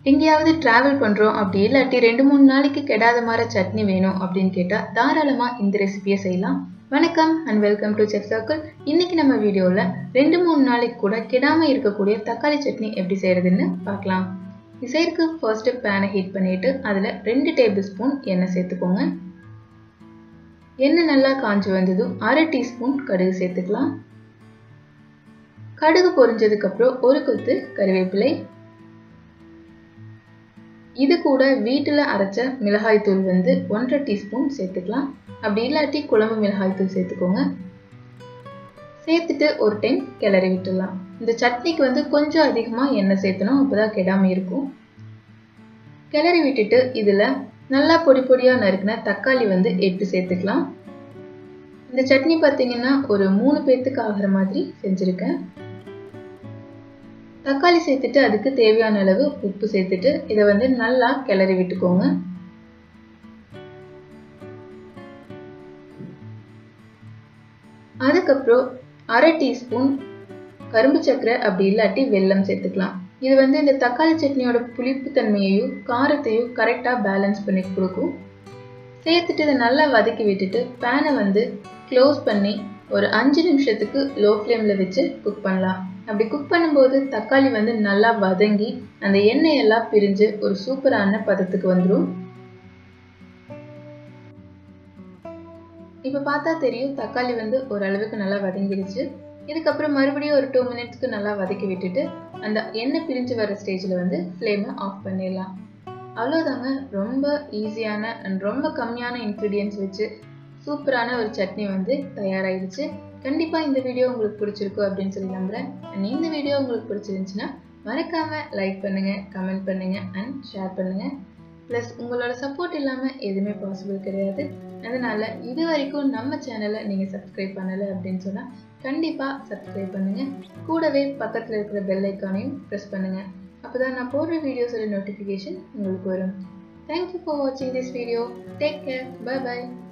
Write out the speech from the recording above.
எங்கேயாவது ட்ராவல் பண்ணுறோம் அப்படி இல்லாட்டி ரெண்டு மூணு நாளைக்கு கெடாத மாதிரி சட்னி வேணும் அப்படின்னு கேட்டால் தாராளமாக இந்த ரெசிபியை செய்யலாம் வணக்கம் and welcome to Chef Circle இன்னைக்கு நம்ம வீடியோவில் ரெண்டு மூணு நாளைக்கு கூட கெடாமல் இருக்கக்கூடிய தக்காளி சட்னி எப்படி செய்கிறதுன்னு பார்க்கலாம் இது செய்யறதுக்கு ஃபர்ஸ்ட்டு பேனை ஹீட் பண்ணிவிட்டு அதில் ரெண்டு டேபிள் ஸ்பூன் எண்ணெய் சேர்த்துக்கோங்க எண்ணெய் நல்லா காஞ்சி வந்ததும் அரை டீஸ்பூன் கடுகு சேர்த்துக்கலாம் கடுகு பொரிஞ்சதுக்கப்புறம் ஒரு கொத்து கறிவேப்பிலை இது கூட வீட்டில் அரைச்ச மிளகாய்த்தூள் வந்து ஒன்றரை டீஸ்பூன் சேர்த்துக்கலாம் அப்படி இல்லாட்டி குழம்பு மிளகாய்த்தூள் சேர்த்துக்கோங்க சேர்த்துட்டு ஒரு டைம் கிளறி விட்டுடலாம் இந்த சட்னிக்கு வந்து கொஞ்சம் அதிகமாக எண்ணெய் சேர்த்தணும் அப்போ தான் கெடாமல் இருக்கும் கிளறி விட்டுட்டு இதில் நல்லா பொடி பொடியாக நறுக்கின தக்காளி வந்து எட்டு சேர்த்துக்கலாம் இந்த சட்னி பார்த்தீங்கன்னா ஒரு மூணு பேர்த்துக்கு ஆகிற மாதிரி செஞ்சுருக்கேன் தக்காளி சேர்த்துட்டு அதுக்கு தேவையான அளவு உப்பு சேர்த்துட்டு இதை வந்து நல்லா கிளறி விட்டுக்கோங்க அதுக்கப்புறம் அரை டீஸ்பூன் கரும்பு சர்க்கரை அப்படி இல்லாட்டி வெல்லம் சேர்த்துக்கலாம் இது வந்து இந்த தக்காளி சட்னியோட புளிப்பு தன்மையையும் காரத்தையும் கரெக்டாக பேலன்ஸ் பண்ணி கொடுக்கும் சேர்த்துட்டு இதை நல்லா வதக்கி விட்டுட்டு பேனை வந்து க்ளோஸ் பண்ணி ஒரு அஞ்சு நிமிஷத்துக்கு லோ ஃப்ளேமில் வச்சு குக் பண்ணலாம் அப்படி குக் பண்ணும்போது தக்காளி வந்து நல்லா வதங்கி அந்த எண்ணெய் எல்லாம் பிரிஞ்சு ஒரு சூப்பரான பதத்துக்கு வந்துடும் இப்போ பார்த்தா தெரியும் தக்காளி வந்து ஓரளவுக்கு நல்லா வதங்கிடுச்சு இதுக்கப்புறம் மறுபடியும் ஒரு டூ மினிட்ஸ்க்கு நல்லா வதக்கி விட்டுட்டு அந்த எண்ணெய் பிரிஞ்சு வர ஸ்டேஜில் வந்து ஃப்ளேமை ஆஃப் பண்ணிடலாம் அவ்வளோதாங்க ரொம்ப ஈஸியான அண்ட் ரொம்ப கம்மியான இன்க்ரீடியன்ஸ் வச்சு சூப்பரான ஒரு சட்னி வந்து தயாராகிடுச்சு கண்டிப்பாக இந்த வீடியோ உங்களுக்கு பிடிச்சிருக்கும் அப்படின்னு சொல்லி நம்புகிறேன் அண்ட் இந்த வீடியோ உங்களுக்கு பிடிச்சிருந்துச்சுன்னா மறக்காமல் லைக் பண்ணுங்கள் கமெண்ட் பண்ணுங்கள் அண்ட் ஷேர் பண்ணுங்கள் ப்ளஸ் உங்களோட சப்போர்ட் இல்லாமல் எதுவுமே பாசிபிள் கிடையாது அதனால் இது வரைக்கும் நம்ம சேனலை நீங்கள் சப்ஸ்கிரைப் பண்ணலை அப்படின்னு சொன்னால் கண்டிப்பாக சப்ஸ்கிரைப் பண்ணுங்கள் கூடவே பக்கத்தில் இருக்கிற பெல் ஐக்கானையும் ப்ரெஸ் பண்ணுங்கள் அப்போ தான் நான் போடுற வீடியோஸோட நோட்டிஃபிகேஷன் உங்களுக்கு வரும் தேங்க்யூ ஃபார் வாட்சிங் this video take care bye by